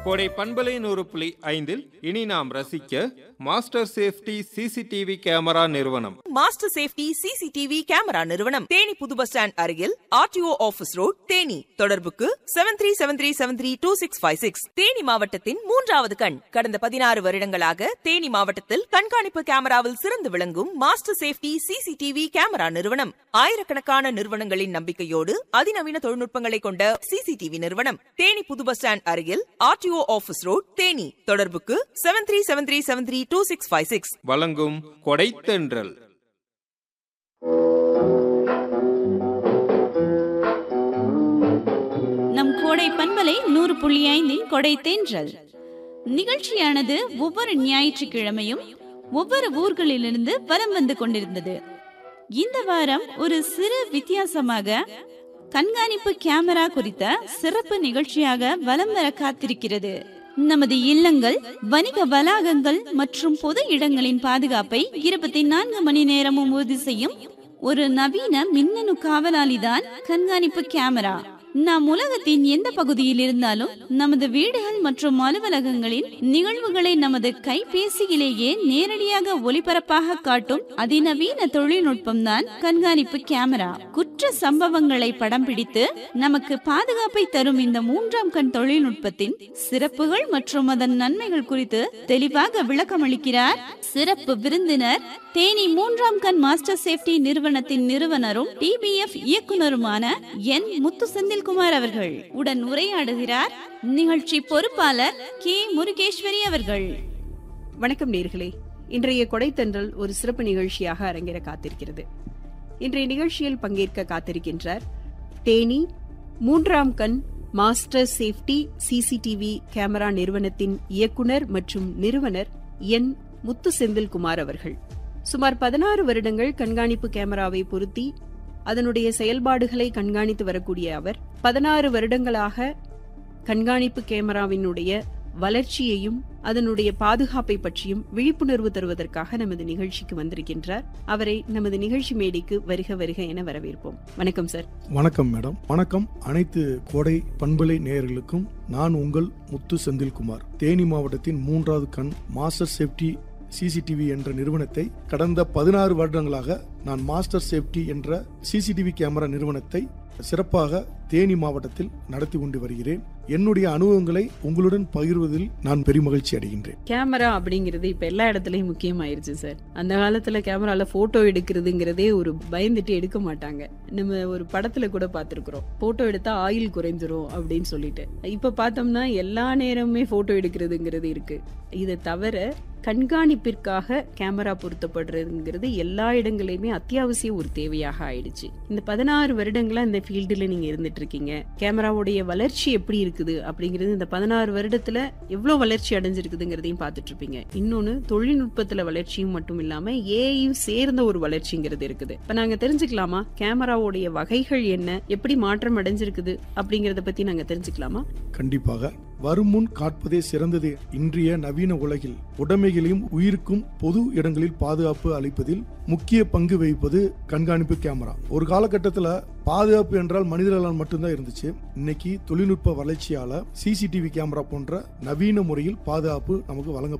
கோடை பண்பலை நூறு புள்ளி ஐந்தில் இனி நாம் ரசிக்க மாஸ்டர் சேஃப்டி சிசிடிவி கேமரா நிறுவனம் மாஸ்டர் சேஃப்டி சிசிடிவி கேமரா நிறுவனம் தேனி புது பஸ் ஸ்டாண்ட் அருகில் ஆர்டிஓ ஆபீஸ் ரோட் தேனி தொடர்புக்கு seven three seven three seven three two six five six Theni மாவட்டத்தின் மூன்றாவது கண் கடந்த பதினாறு வருடங்களாக தேனி மாவட்டத்தில் கண்காணிப்பு கேமராவில் சிறந்து விளங்கும் மாஸ்டர் சேஃப்டி சிசிடிவி கேமரா நிறுவனம் ஆயிரக்கணக்கான நிறுவனங்களின் நம்பிக்கையோடு அதிநவீன தொழில்நுட்பங்களை கொண்ட சிசிடிவி நிறுவனம் தேனி புது பஸ் ஸ்டாண்ட் அருகில் ஆர்டிஓ ஆபீஸ் ரோட் தேனி தொடர்புக்கு seven three seven three seven three two six five six வழங்கும் கொடைத்தென்றல் நம் கோடை பண்பலை நூறு புள்ளி ஐந்தின் கொடை தேன்றல் நிகழ்ச்சியானது ஒவ்வொரு ஞாயிற்றுக்கிழமையும் ஒவ்வொரு ஊர்களிலிருந்து வலம் வந்து கொண்டிருந்தது இந்த வாரம் ஒரு சிறு வித்தியாசமாக கண்காணிப்பு கேமரா குறித்த சிறப்பு நிகழ்ச்சியாக வலம் வர காத்திருக்கிறது நமது இல்லங்கள் வணிக வளாகங்கள் மற்றும் பொது இடங்களின் பாதுகாப்பை இருபத்தி நான்கு மணி நேரமும் உறுதி செய்யும் ஒரு நவீன மின்னணு காவலாளிதான் கண்காணிப்பு கேமரா நாம் உலகத்தின் எந்த பகுதியில் இருந்தாலும் நமது வீடுகள் மற்றும் அலுவலகங்களின் நிகழ்வுகளை நமது கைபேசியிலேயே நேரடியாக ஒளிபரப்பாக காட்டும் அதிநவீன தொழில்நுட்பம் தான் கண்காணிப்பு கேமரா குற்ற சம்பவங்களை படம் பிடித்து நமக்கு பாதுகாப்பை தரும் இந்த மூன்றாம் கண் தொழில்நுட்பத்தின் சிறப்புகள் மற்றும் அதன் நன்மைகள் குறித்து தெளிவாக விளக்கமளிக்கிறார் சிறப்பு விருந்தினர் தேனி மூன்றாம் கண் மாஸ்டர் சேஃப்டி நிறுவனத்தின் நிறுவனரும் டிபிஎஃப் இயக்குனருமான என் முத்து செந்தில்குமார் அவர்கள் உடன் உரையாடுகிறார் நிகழ்ச்சி பொறுப்பாளர் கே முருகேஸ்வரி அவர்கள் வணக்கம் நேர்களே இன்றைய கொடைத்தன்றல் ஒரு சிறப்பு நிகழ்ச்சியாக அரங்கேற காத்திருக்கிறது இன்றைய நிகழ்ச்சியில் பங்கேற்க காத்திருக்கின்றார் தேனி மூன்றாம் கண் மாஸ்டர் சேஃப்டி சிசிடிவி கேமரா நிறுவனத்தின் இயக்குனர் மற்றும் நிறுவனர் என் முத்து செந்தில்குமார் அவர்கள் சுமார் பதினாறு வருடங்கள் கண்காணிப்பு கேமராவை பொருத்தி அதனுடைய செயல்பாடுகளை கண்காணித்து வரக்கூடிய அவர் பதினாறு வருடங்களாக கண்காணிப்பு கேமராவினுடைய வளர்ச்சியையும் அதனுடைய பாதுகாப்பை பற்றியும் விழிப்புணர்வு தருவதற்காக நமது நிகழ்ச்சிக்கு வந்திருக்கின்றார் அவரை நமது நிகழ்ச்சி மேடைக்கு வருக வருக என வரவேற்போம் வணக்கம் சார் வணக்கம் மேடம் வணக்கம் அனைத்து கோடை பண்பலை நேயர்களுக்கும் நான் உங்கள் முத்து செந்தில்குமார் தேனி மாவட்டத்தின் மூன்றாவது கண் மாஸ்டர் சேஃப்டி சிசிடிவி என்ற நிறுவனத்தை கடந்த பதினாறு வருடங்களாக நான் மாஸ்டர் சேஃப்டி என்ற சிசிடிவி கேமரா நிறுவனத்தை சிறப்பாக தேனி மாவட்டத்தில் நடத்தி கொண்டு வருகிறேன் என்னுடைய அனுபவங்களை உங்களுடன் பகிர்வதில் நான் பெருமகிழ்ச்சி அடைகின்றேன் கேமரா அப்படிங்கிறது இப்ப எல்லா இடத்துலயும் முக்கியமாயிருச்சு சார் அந்த காலத்துல கேமரால போட்டோ எடுக்கிறதுங்கிறதே ஒரு பயந்துட்டு எடுக்க மாட்டாங்க நம்ம ஒரு படத்துல கூட பார்த்திருக்கிறோம் போட்டோ எடுத்தா ஆயில் குறைஞ்சிரும் அப்படின்னு சொல்லிட்டு இப்ப பார்த்தோம்னா எல்லா நேரமுமே போட்டோ எடுக்கிறதுங்கிறது இருக்கு இதை தவிர கண்காணிப்பிற்காக கேமரா பொருத்தப்படுறதுங்கிறது எல்லா இடங்களையுமே அத்தியாவசிய ஒரு தேவையாக ஆயிடுச்சு இந்த பதினாறு வருடங்களா இந்த ஃபீல்டுல நீங்க இருந்துட்டு இருக்கீங்க கேமராவுடைய வளர்ச்சி எப்படி இருக்குது அப்படிங்கிறது இந்த பதினாறு வருடத்துல எவ்வளவு வளர்ச்சி அடைஞ்சிருக்குதுங்கிறதையும் பார்த்துட்டு இருப்பீங்க இன்னொன்னு தொழில்நுட்பத்துல வளர்ச்சியும் மட்டும் இல்லாம ஏயும் சேர்ந்த ஒரு வளர்ச்சிங்கிறது இருக்குது இப்ப நாங்க தெரிஞ்சுக்கலாமா கேமராவுடைய வகைகள் என்ன எப்படி மாற்றம் அடைஞ்சிருக்குது அப்படிங்கறத பத்தி நாங்க தெரிஞ்சுக்கலாமா கண்டிப்பாக வருமுன் காட்பதே சிறந்தது இன்றைய நவீன உலகில் உடைமைகளையும் உயிருக்கும் பொது இடங்களில் பாதுகாப்பு அளிப்பதில் முக்கிய பங்கு வகிப்பது கண்காணிப்பு கேமரா ஒரு காலகட்டத்தில் பாதுகாப்பு என்றால் மனிதர்களால் மட்டும்தான் இருந்துச்சு இன்னைக்கு தொழில்நுட்ப வளர்ச்சியால சிசிடிவி கேமரா போன்ற நவீன முறையில் பாதுகாப்பு நமக்கு வழங்கப்படுது